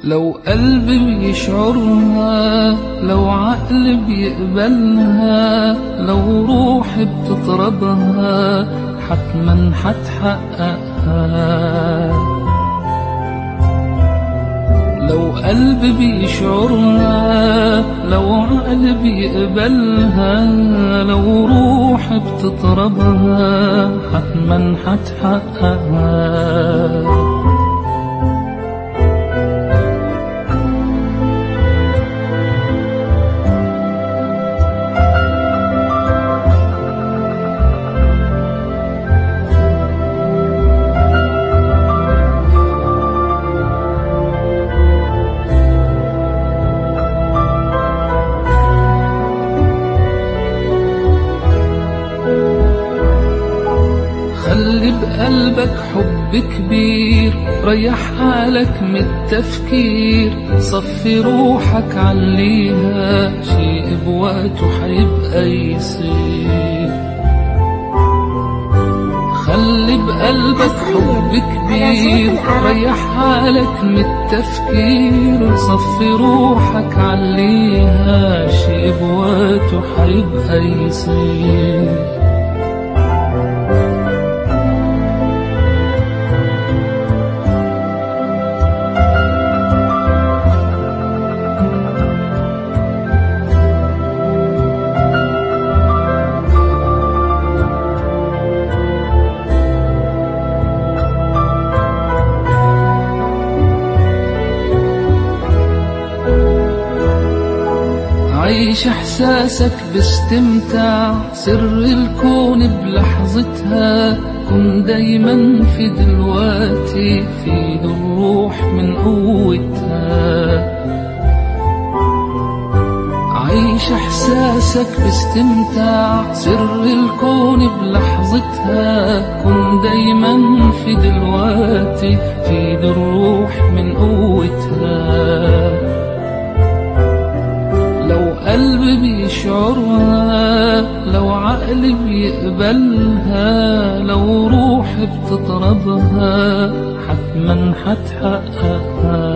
لو قلبي بيشعرها لو عقلي بيقبلها لو روحي بتطربها حتما حتحققها لو قلبي بيشعرها لو عقلي بيقبلها لو روحي بتطربها حتما حتحققها خلي بقلبك حب كبير ريح حالك من التفكير صفي روحك عليها شيء بوقته حيبقى يصير خلي بقلبك حب كبير ريح حالك من التفكير صفي روحك عليها شيء بوقته حيبقى يصير عيش احساسك باستمتاع سر الكون بلحظتها كن دايما في دلوقتي في ايد الروح من قوتها عيش احساسك باستمتاع سر الكون بلحظتها كن دايما في دلوقتي في ايد الروح من قوتها لو قلبي بيشعرها لو عقلي بيقبلها لو روحي بتطربها حتما حتحققها